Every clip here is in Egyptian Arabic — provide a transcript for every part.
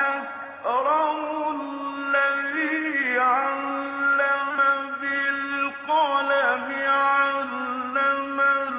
أكرم الذي علم بالقلم علم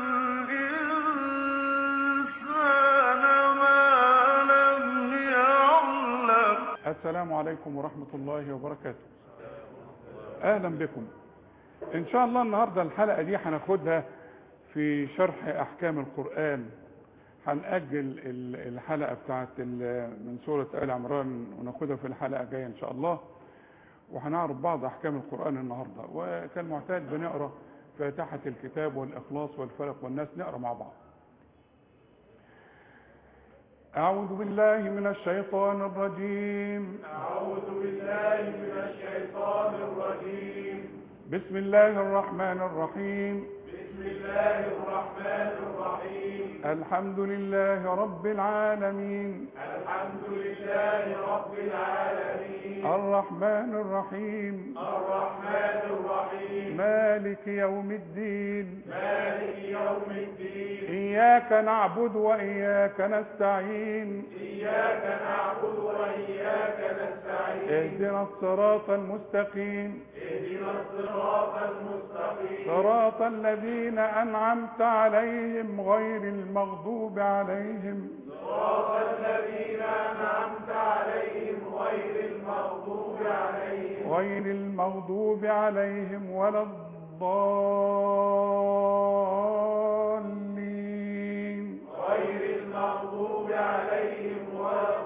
الإنسان ما لم يعلم السلام عليكم ورحمة الله وبركاته أهلا بكم إن شاء الله النهاردة الحلقة دي هناخدها في شرح أحكام القرآن هنأجل ال- الحلقة بتاعت ال- من سورة آل عمران وناخدها في الحلقة الجاية إن شاء الله وهنعرف بعض أحكام القرآن النهاردة وكالمعتاد بنقرأ فاتحة الكتاب والإخلاص والفلق والناس نقرأ مع بعض أعوذ بالله من الشيطان الرجيم أعوذ بالله من الشيطان الرجيم بسم الله الرحمن الرحيم بسم الله الرحمن الرحيم الحمد لله رب العالمين الحمد لله رب العالمين الرحمن الرحيم الرحمن الرحيم مالك يوم الدين مالك يوم الدين إياك نعبد وإياك نستعين إياك نعبد وإياك نستعين اهدنا الصراط المستقيم اهدنا الصراط المستقيم صراط الذين أنعمت عليهم غير المغضوب عليهم صراط الذين أنعمت عليهم غير المغضوب عليهم غير المغضوب عليهم ولا الضالين غير المغضوب عليهم ولا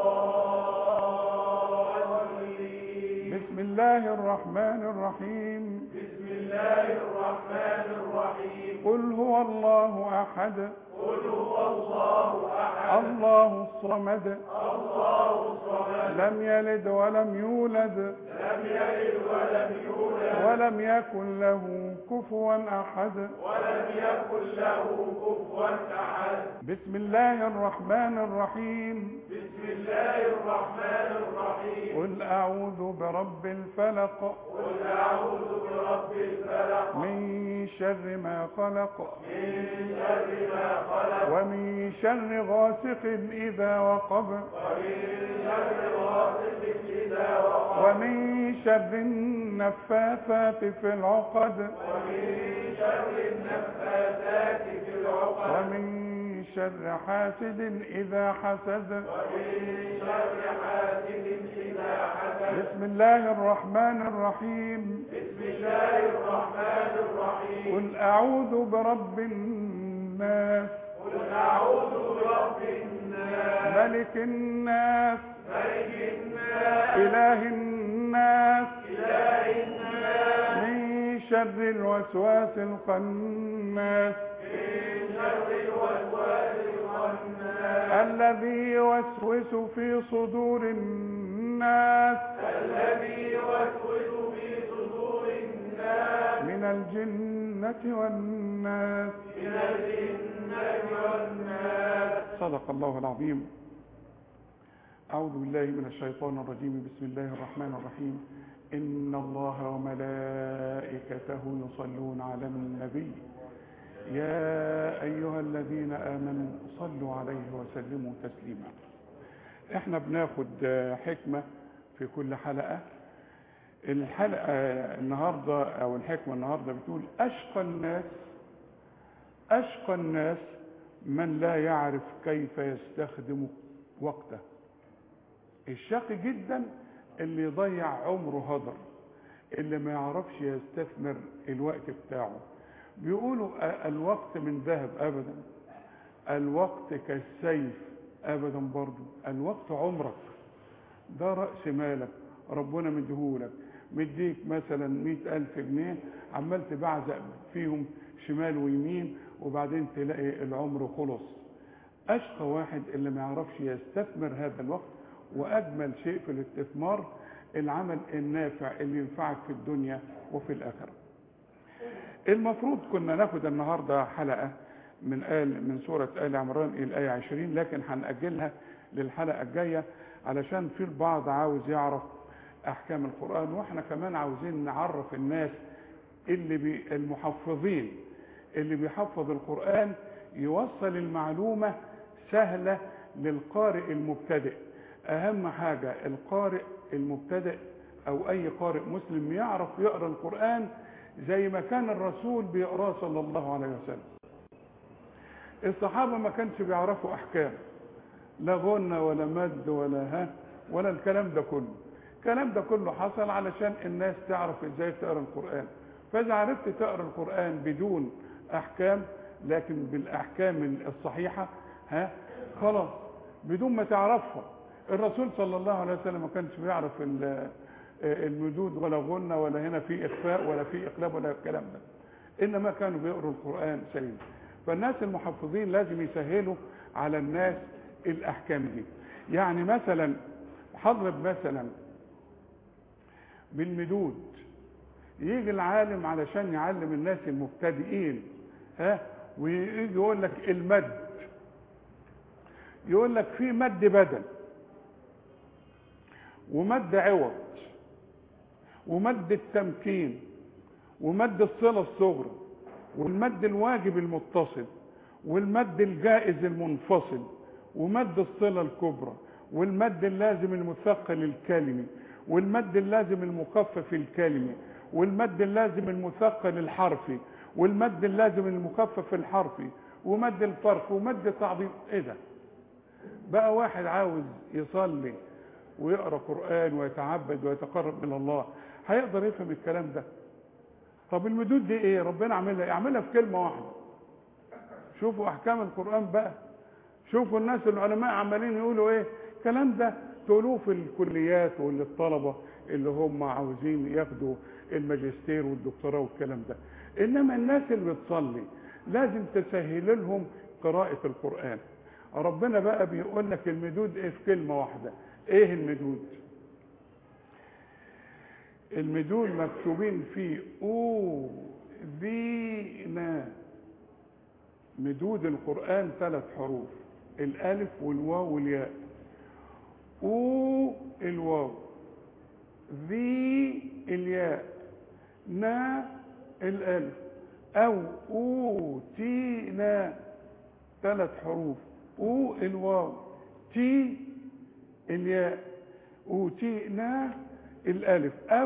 الضالين بسم الله الرحمن الرحيم بسم الله الرحمن الرحيم قل هو الله أحد قل هو الله أحد الله الصمد الله الصمد لم يلد ولم يولد لم يلد ولم يولد ولم يكن له كفوا أحد ولم يكن له كفوا أحد بسم الله الرحمن الرحيم بسم الله الرحمن الرحيم قل أعوذ برب الفلق قل أعوذ برب الفلق من شر ما خلق من شر ما خلق ومن شر غاسق إذا وقب ومن شر غاسق إذا وقب ومن شر النفاثات في العقد ومن شر النفاثات في العقد ومن شر حاسد إذا حسد ومن شر حاسد إذا حسد بسم الله الرحمن الرحيم بسم الله الرحمن الرحيم قل أعوذ برب الناس قل أعوذ برب الناس ملك الناس ملك الناس إله الناس إله الناس من شر الوسواس الخناس من شر الوسواس الخناس الذي يوسوس في صدور الناس الذي يوسوس في صدور الناس من الجنة والناس من الجنة والناس صدق الله العظيم أعوذ بالله من الشيطان الرجيم بسم الله الرحمن الرحيم إن الله وملائكته يصلون على النبي يا أيها الذين آمنوا صلوا عليه وسلموا تسليما احنا بناخد آه، حكمة في كل حلقة الحلقة النهاردة أو الحكمة النهاردة بتقول أشقى الناس أشقى الناس من لا يعرف كيف يستخدم وقته الشقي جدا اللي يضيع عمره هدر اللي ما يعرفش يستثمر الوقت بتاعه بيقولوا أ- الوقت من ذهب ابدا الوقت كالسيف ابدا برضو الوقت عمرك ده رأس مالك ربنا مديهولك مديك مثلا مئة ألف جنيه عمال تبعزق فيهم شمال ويمين وبعدين تلاقي العمر خلص أشقى واحد اللي ما يعرفش يستثمر هذا الوقت وأجمل شيء في الاستثمار العمل النافع اللي ينفعك في الدنيا وفي الآخرة المفروض كنا ناخد النهاردة حلقة من آل من سورة آل عمران إلى الآية 20 لكن هنأجلها للحلقة الجاية علشان في البعض عاوز يعرف أحكام القرآن وإحنا كمان عاوزين نعرف الناس اللي بي المحفظين اللي بيحفظ القرآن يوصل المعلومة سهلة للقارئ المبتدئ اهم حاجة القارئ المبتدئ او اي قارئ مسلم يعرف يقرأ القرآن زي ما كان الرسول بيقراه صلى الله عليه وسلم الصحابة ما كانش بيعرفوا احكام لا غنى ولا مد ولا ها ولا الكلام ده كله الكلام ده كله حصل علشان الناس تعرف ازاي تقرا القرآن فاذا عرفت تقرا القرآن بدون احكام لكن بالاحكام الصحيحة ها خلاص بدون ما تعرفها الرسول صلى الله عليه وسلم ما كانش بيعرف ال- المدود ولا غنى ولا هنا في اخفاء ولا في اقلاب ولا الكلام ده انما كانوا بيقروا القرآن سليم فالناس المحفظين لازم يسهلوا على الناس الاحكام دي يعني مثلا هضرب مثلا بالمدود يجي العالم علشان يعلم الناس المبتدئين ها ويجي يقول لك المد يقول لك في مد بدل ومد عوض ومد التمكين ومد الصلة الصغرى والمد الواجب المتصل والمد الجائز المنفصل ومد الصلة الكبرى والمد اللازم المثقل الكلمي والمد اللازم المخفف الكلمي والمد اللازم المثقل الحرفي والمد اللازم المخفف الحرفي ومد الفرق ومد تعظيم ايه ده بقى واحد عاوز يصلي ويقرا قران ويتعبد ويتقرب الى الله هيقدر يفهم الكلام ده طب المدود دي ايه ربنا عاملها ايه عاملها في كلمه واحده شوفوا احكام القران بقى شوفوا الناس العلماء عمالين يقولوا ايه الكلام ده تقولوه في الكليات وللطلبه اللي هم عاوزين ياخدوا الماجستير والدكتوراه والكلام ده انما الناس اللي بتصلي لازم تسهل لهم قراءه القران ربنا بقى بيقول لك المدود ايه في كلمه واحده ايه المدود المدود مكتوبين فيه او ذينا مدود القرآن ثلاث حروف الألف والواو والياء أو الواو ذي الياء نا الألف أو أوتينا ثلاث حروف أو الواو تي الياء أوتينا الألف أو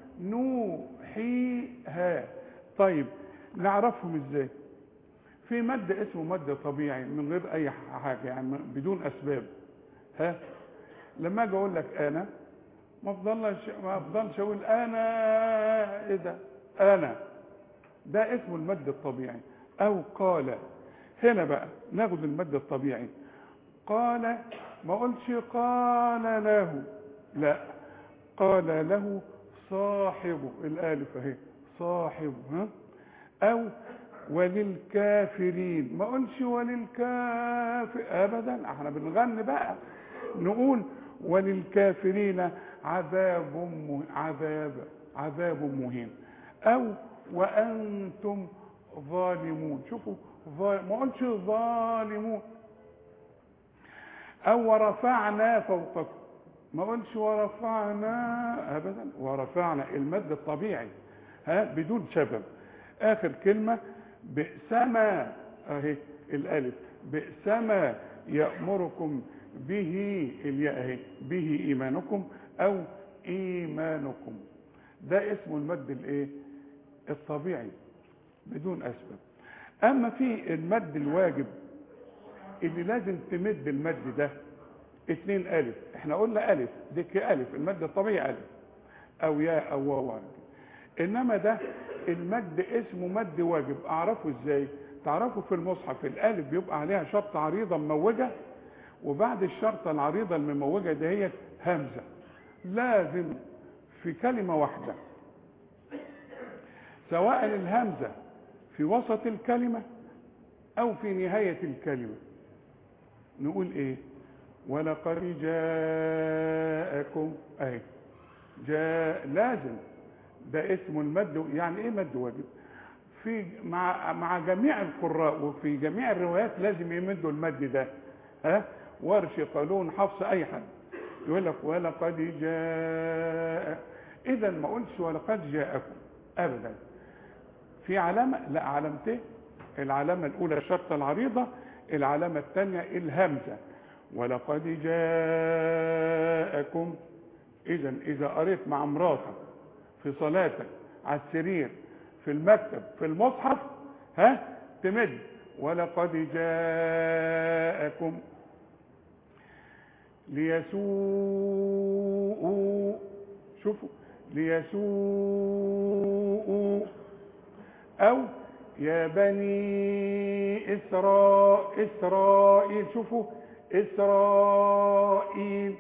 نوحيها طيب نعرفهم ازاي في مد اسمه مد طبيعي من غير اي حاجه يعني بدون اسباب ها لما اجي اقول لك انا ما افضلش ما افضلش اقول انا ايه ده انا ده اسمه المد الطبيعي او قال هنا بقى ناخد المد الطبيعي قال ما اقولش قال له لا قال له صاحبه الالف اهي صاحبه ها او وللكافرين ما قلش وللكافر ابدا احنا بنغني بقى نقول وللكافرين عذاب مه... عذاب عذاب مهين او وانتم ظالمون شوفوا ظال... ما قلش ظالمون او ورفعنا فوقكم ما قلش ورفعنا ابدا ورفعنا المد الطبيعي ها بدون سبب اخر كلمه بئسما اهي الالف بئسما يامركم به الياء اهي به ايمانكم او ايمانكم ده اسمه المد الايه الطبيعي بدون اسباب اما في المد الواجب اللي لازم تمد المد ده اتنين الف احنا قلنا الف دي كالف المد الطبيعي الف او ياء او واو انما ده المد اسمه مد واجب اعرفه ازاي تعرفوا في المصحف الالف بيبقى عليها شرطه عريضه مموجه وبعد الشرطه العريضه المموجه دهيت همزه لازم في كلمه واحده سواء الهمزه في وسط الكلمه او في نهايه الكلمه نقول ايه ولقد جاءكم اهي جاء لازم ده اسمه المد يعني ايه مد واجب في مع مع جميع القراء وفي جميع الروايات لازم يمدوا المد ده ها ورش قالون حفص اي حد يقول لك ولقد جاء اذا ما قلتش ولقد جاءكم ابدا في علامه لا علامتين العلامه الاولى الشرطه العريضه العلامه الثانيه الهمزه ولقد جاءكم اذا اذا قريت مع مراتك في صلاتك على السرير في المكتب في المصحف ها تمد ولقد جاءكم ليسوءوا شوفوا ليسوءوا او يا بني إسراء إسرائيل شوفوا إسرائيل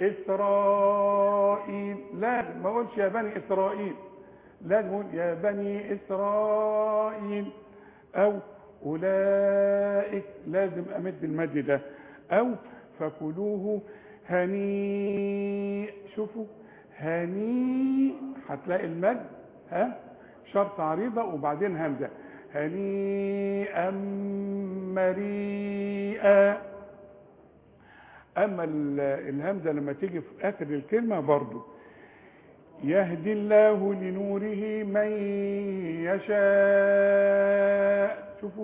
إسرائيل لازم ما أقولش يا بني إسرائيل لازم أقول يا بني إسرائيل أو أولئك لازم أمد المد ده أو فكلوه هنيء شوفوا هنيء هتلاقي المد ها شرط عريضة وبعدين همزة هنيئا مريئا اما ال- الهمزه لما تيجي في اخر الكلمه برضو يهدي الله لنوره من يشاء شوفوا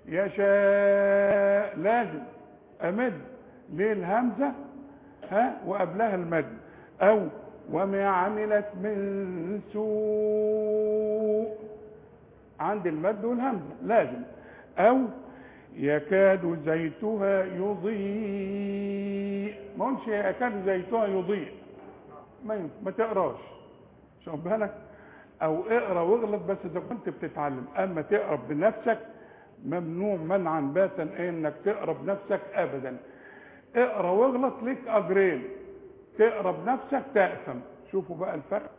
يشاء لازم امد ليه الهمزه ها وقبلها المد او وما عملت من سوء عند المد والهمزه لازم او يكاد زيتها يضيء ما قلش يكاد زيتها يضيء ما ينفع- ما تقراش شوف بالك او اقرا واغلط بس اذا كنت بتتعلم اما تقرا بنفسك ممنوع منعا باتا انك تقرا بنفسك ابدا اقرا واغلط ليك اجرين تقرا بنفسك تأثم شوفوا بقى الفرق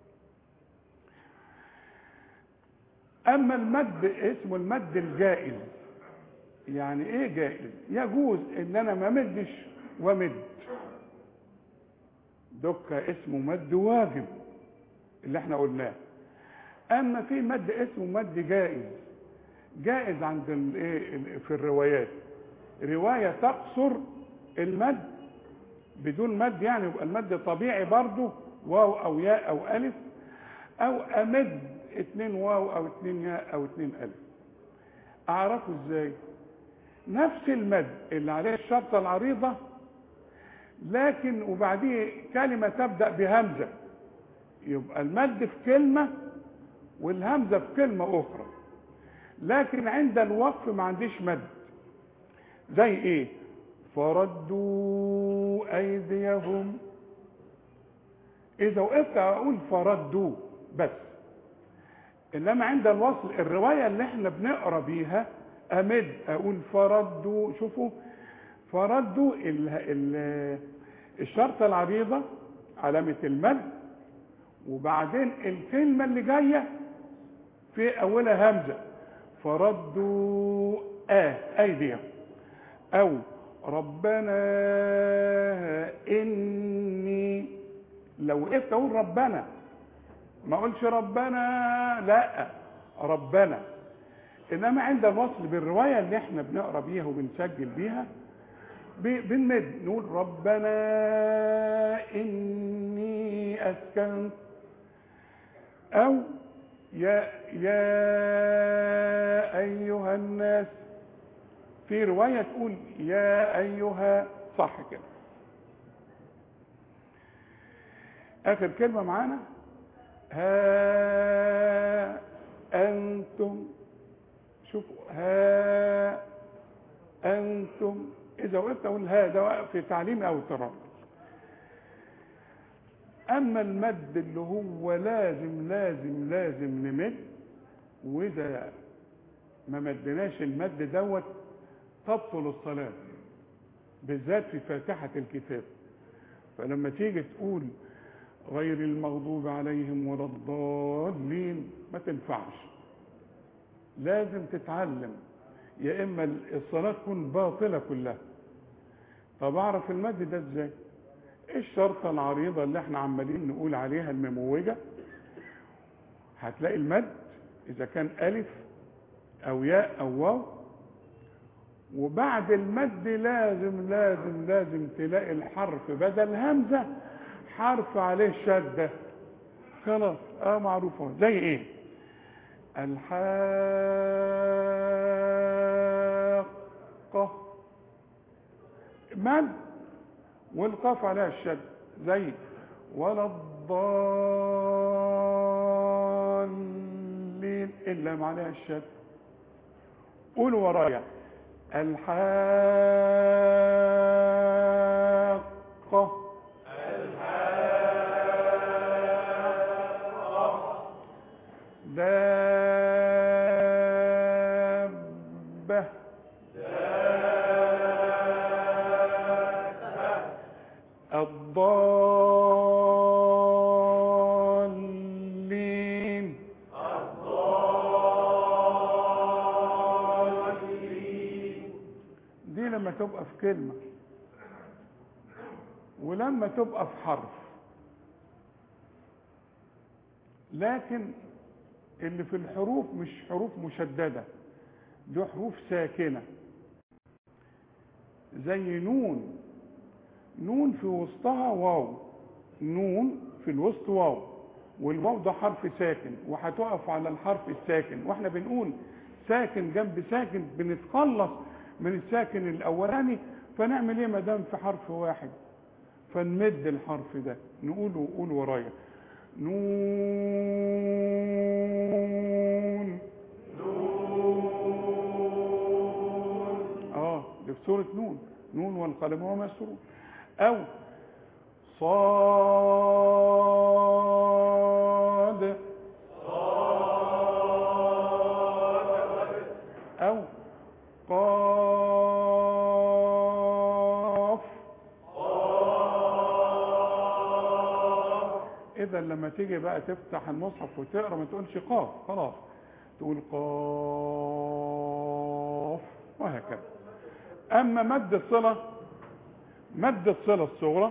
اما المد اسمه المد الجائز يعني ايه جائز يجوز ان انا ما مدش ومد دكة اسمه مد واجب اللي احنا قلناه اما في مد اسمه مد جائز جائز عند الايه ال- في الروايات رواية تقصر المد بدون مد يعني يبقى المد طبيعي برضه واو او ياء او الف او امد اتنين واو او اتنين ياء او اتنين الف اعرفه ازاي نفس المد اللي عليه الشرطة العريضة لكن وبعديه كلمة تبدأ بهمزة يبقى المد في كلمة والهمزة في كلمة أخرى لكن عند الوقف ما عنديش مد زي ايه فردوا أيديهم إذا وقفت أقول فردوا بس إنما عند الوصل الرواية اللي احنا بنقرا بيها أمد أقول فردوا شوفوا فردوا ال ال الشرطة العريضة علامة المد وبعدين الكلمة اللي جاية في أولها همزة فردوا آه أيديهم أو ربنا إني لو وقفت أقول ربنا ما أقولش ربنا لا ربنا إنما عند الوصل بالرواية اللي احنا بنقرا بيها وبنسجل بيها ب- بنمد نقول ربنا إني أسكنت أو يا يا أيها الناس في رواية تقول يا أيها صح كده آخر كلمة معانا ها أنتم شوفوا ها أنتم إذا وقفت أقول ها ده وقف في تعليم أو تربي أما المد اللي هو لازم لازم لازم نمد وإذا ما مدناش المد دوت تبطل الصلاة بالذات في فاتحة الكتاب فلما تيجي تقول غير المغضوب عليهم ولا الضالين ما تنفعش لازم تتعلم يا اما الصلاه تكون باطله كلها طب اعرف المد ده ازاي الشرطه العريضه اللي احنا عمالين نقول عليها المموجه هتلاقي المد اذا كان الف او ياء او واو وبعد المد لازم لازم لازم تلاقي الحرف بدل همزه حرف عليه شده خلاص اه معروفه زي ايه الحاقة مد والقاف عليها الشد زي ولا الضالين إلا عليها الشد قول ورايا الحاقة دابة الضالين دي لما تبقى في كلمة ولما تبقى في حرف لكن اللي في الحروف مش حروف مشددة دي حروف ساكنة زي نون نون في وسطها واو نون في الوسط واو والواو ده حرف ساكن وهتقف على الحرف الساكن واحنا بنقول ساكن جنب ساكن بنتخلص من الساكن الاولاني فنعمل ايه ما دام في حرف واحد فنمد الحرف ده نقوله قول ورايا نون اه دي في سورة نون نون والقلم وما يسطرون او صاد او قاف اذا لما تيجي بقى تفتح المصحف وتقرا ما تقولش قاف خلاص تقول قاف وهكذا اما مد الصله مد الصله الصغرى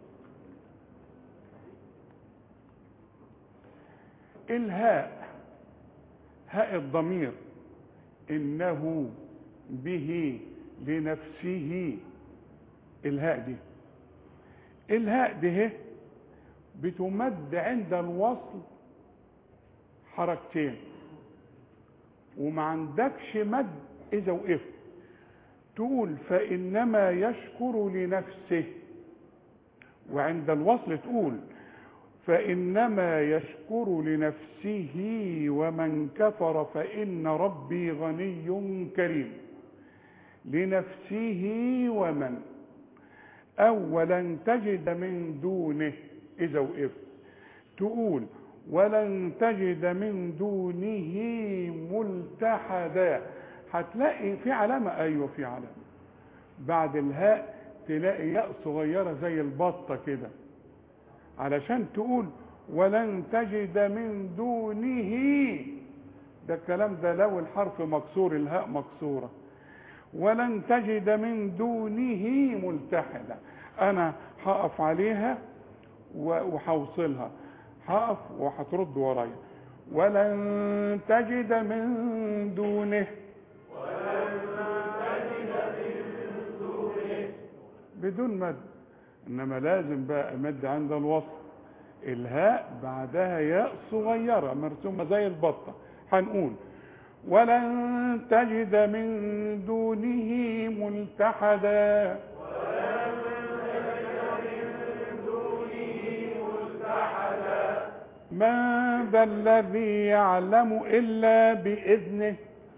الهاء هاء الضمير انه به لنفسه الهاء دي الهاء دي هي بتمد عند الوصل حركتين وما عندكش مد اذا وقفت تقول فانما يشكر لنفسه وعند الوصل تقول فانما يشكر لنفسه ومن كفر فان ربي غني كريم لنفسه ومن او ولن تجد من دونه اذا وقفت تقول ولن تجد من دونه ملتحدا هتلاقي في علامة ايوه في علامة بعد الهاء تلاقي ياء صغيرة زي البطة كده علشان تقول ولن تجد من دونه ده الكلام ده لو الحرف مكسور الهاء مكسورة ولن تجد من دونه ملتحدا انا هقف عليها وهوصلها هقف وهترد ورايا ولن تجد من دونه بدون مد انما لازم بقى مد عند الوصل الهاء بعدها ياء صغيره مرسومه زي البطه هنقول ولن تجد من دونه ملتحدا من ذا الذي يعلم إلا بإذنه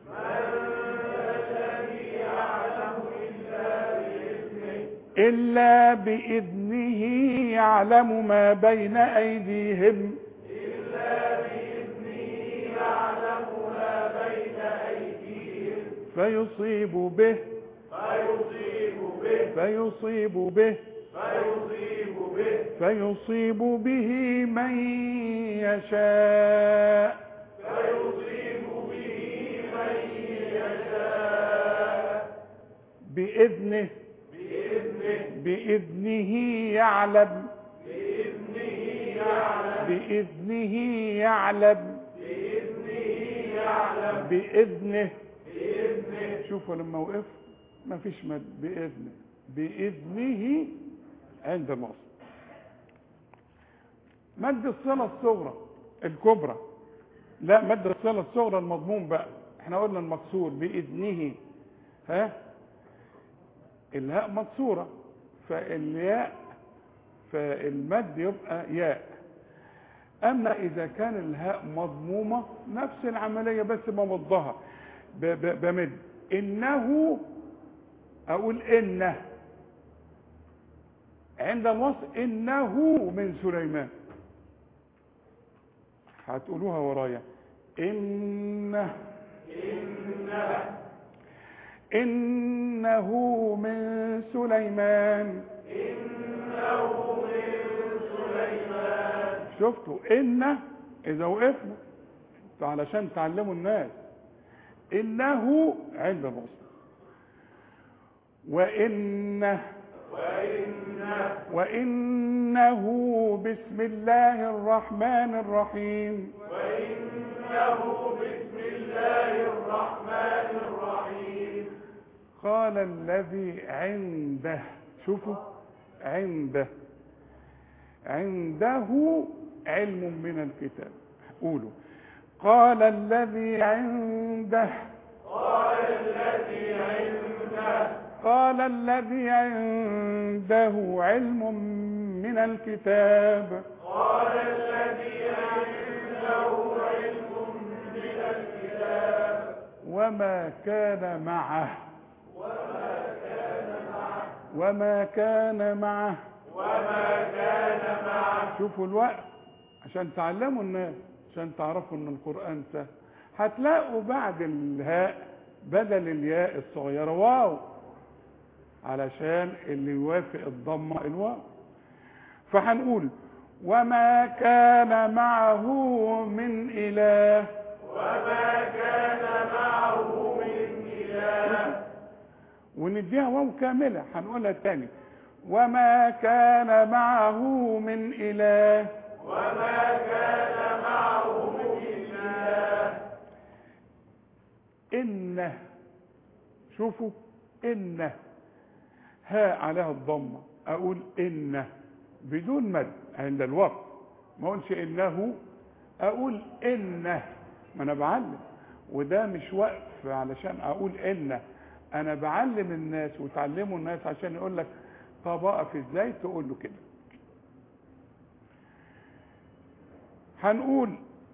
إلا بإذنه يعلم ما بين أيديهم فيصيب به فيصيب به فيصيب به من يشاء بإذنه بإذنه يعلم بإذنه يعلم بإذنه شوفوا لما وقف ما فيش مد بإذنه بإذنه عند الوصل مد الصلة الصغرى الكبرى لا مد الصلة الصغرى المضموم بقى احنا قلنا المكسور بإذنه ها الهاء مكسورة فالياء فالمد يبقى ياء اما اذا كان الهاء مضمومة نفس العملية بس بمضها ب- ب- بمد انه اقول انه عند الوصف انه من سليمان هتقولوها ورايا انه انه من سليمان شفتوا ان اذا وقفنا علشان تعلموا الناس انه عند الوصف وانه وانه بسم الله الرحمن الرحيم قال الذي عنده شوفوا عنده عنده علم من الكتاب قولوا قال الذي عنده قال الذي عنده علم من الكتاب وما كان معه وما كان معه شوفوا الوقت عشان تعلموا الناس عشان تعرفوا ان القرآن سهل هتلاقوا بعد الهاء بدل الياء الصغيرة واو علشان اللي يوافق الضمة الواو فهنقول وما كان معه من إله ونديها واو كاملة هنقولها تاني وما كان معه من إله إنه شوفوا إنه ها عليها الضمة أقول إنه بدون مد عند الوقت ما أقولش إنه أقول إنه ما أنا بعلم وده مش وقف علشان أقول إنه أنا بعلم الناس وتعلموا الناس عشان يقول لك طب أقف إزاي تقول له كده هنقول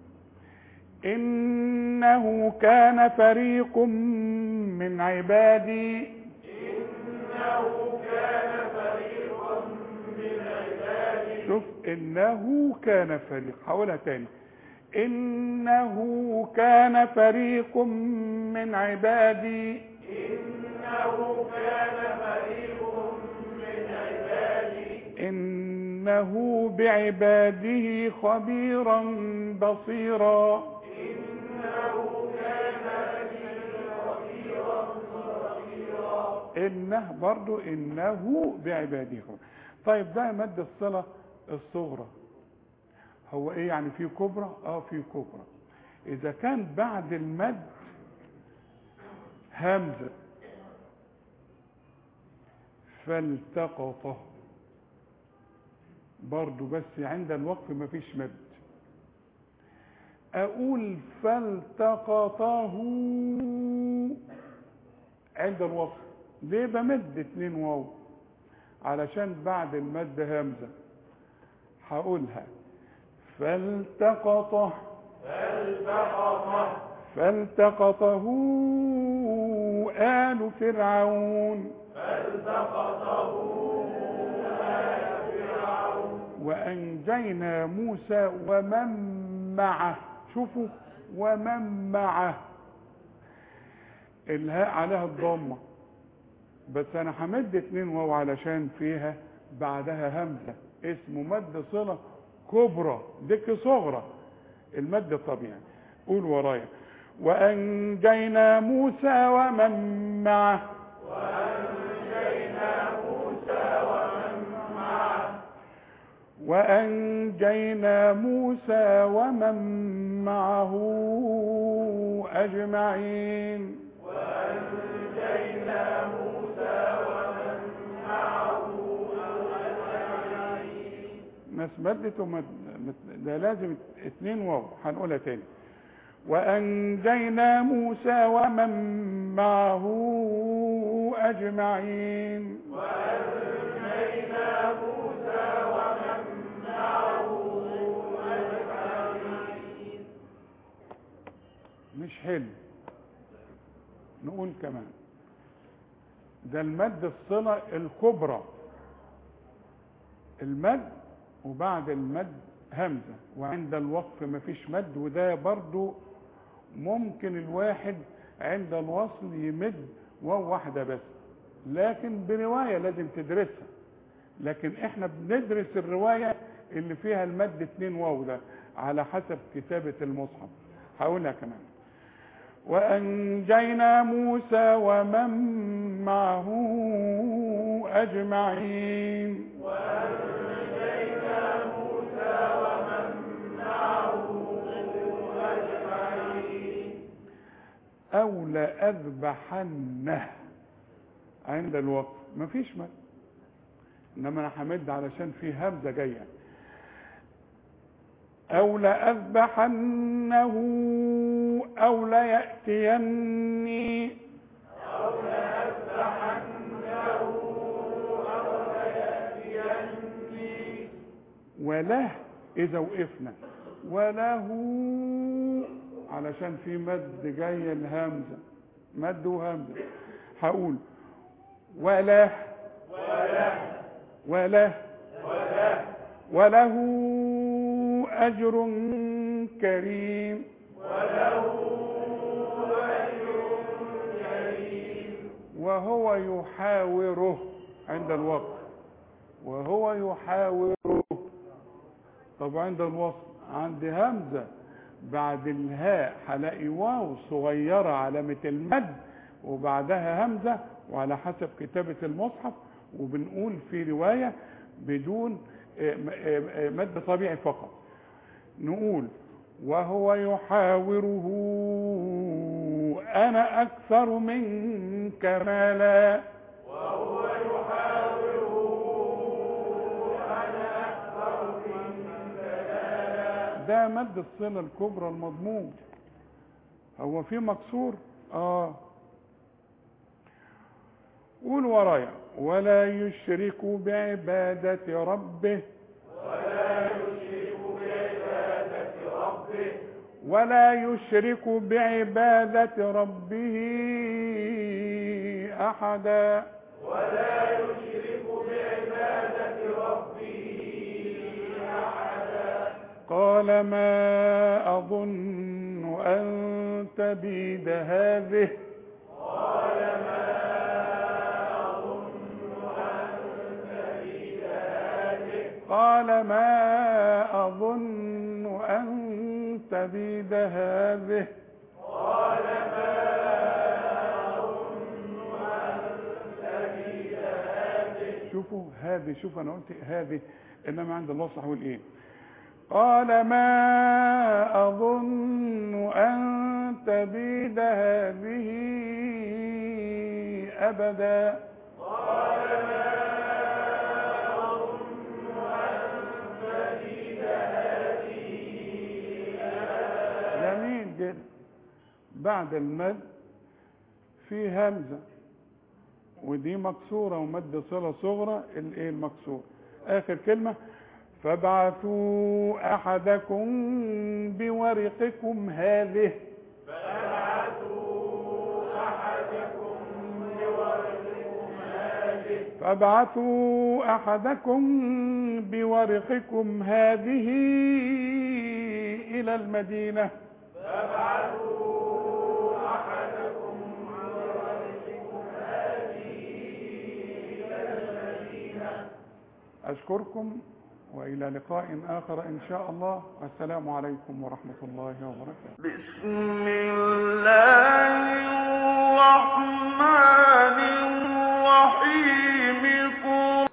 إنه كان فريق من عبادي شوف إنه كان فريق هقولها تاني إنه كان فريق من عبادي إنه بعباده خبيرا بصيرا إنه برضو إنه بعباده خبير طيب ده مد الصلة الصغرى هو إيه يعني في كبرى آه في كبرى إذا كان بعد المد همزة فالتقطه برضو بس عند الوقف مفيش مد اقول فالتقطه عند الوقف ليه بمد اتنين واو علشان بعد المد همزة هقولها فالتقطه فالتقطه آل فرعون وأنجينا موسى ومن معه شوفوا ومن معه الهاء عليها الضمة بس أنا همد اتنين واو علشان فيها بعدها همزة اسمه مد صلة كبرى ديك صغرى المد الطبيعي قول ورايا وأنجينا موسى ومن معه وأنجينا موسى ومن معه أجمعين ناس مدت ومد مد- ده لازم اتنين واو هنقولها تاني وأنجينا موسى ومن معه أجمعين وأنجينا موسى ومن معه أجمعين مش حلو نقول كمان ده المد الصلة الكبرى المد وبعد المد همزة وعند الوقف مفيش مد وده برضو ممكن الواحد عند الوصل يمد واو واحدة بس لكن برواية لازم تدرسها لكن احنا بندرس الرواية اللي فيها المد اتنين واو ده على حسب كتابة المصحف هقولها كمان وأنجينا موسى ومن معه أجمعين وأنجينا موسى ومن معه أجمعين أو لأذبحنه عند الوقف مفيش مد إنما أنا همد علشان في همزة جاية أو لأذبحنه أو ليأتيني أو لأذبحنه أو ليأتيني وله إذا وقفنا وله علشان في مد جاي الهمزة مد وهمزة هقول وله وله وله وله وله أجر كريم وله أجر كريم وهو يحاوره عند الوقف وهو يحاوره طب عند الوصل عند همزة بعد الهاء هلاقي واو صغيرة علامة المد وبعدها همزة وعلى حسب كتابة المصحف وبنقول في رواية بدون آه، م- آه، آه، مد طبيعي فقط نقول وهو يحاوره أنا أكثر منك مالا وهو يحاوره أنا أكثر منك مالا ده مد الصلة الكبرى المضموم هو في مكسور اه قول ورايا ولا يشرك بعبادة ربه ولا يشرك بعبادة ربه ولا يشرك بعبادة ربه أحدا ولا يشرك بعبادة ربه أحدا قال ما أظن أن تبيد هذه قال ما أظن أن تبيد هذه قال ما أظن أن تبيد هذه قال ما أظن أن تبيد هذه شوفوا هذه شوف أنا قلت هذه إنما عند الله صح أقول إيه قال ما أظن أن تبيد هذه أبدا قال ما أظن أن تبيد هذه أبدا جميل جدا بعد المد في همزة ودي مكسورة ومد صلة صغرى الايه المكسور آخر كلمة فابعثوا أحدكم بورقكم هذه فابعثوا أحدكم بورقكم هذه فابعثوا أحدكم بورقكم هذه إلى المدينة فابعثوا أحدكم بورقكم هذه إلى المدينة أشكركم وإلى لقاء آخر إن شاء الله والسلام عليكم ورحمة الله وبركاته بسم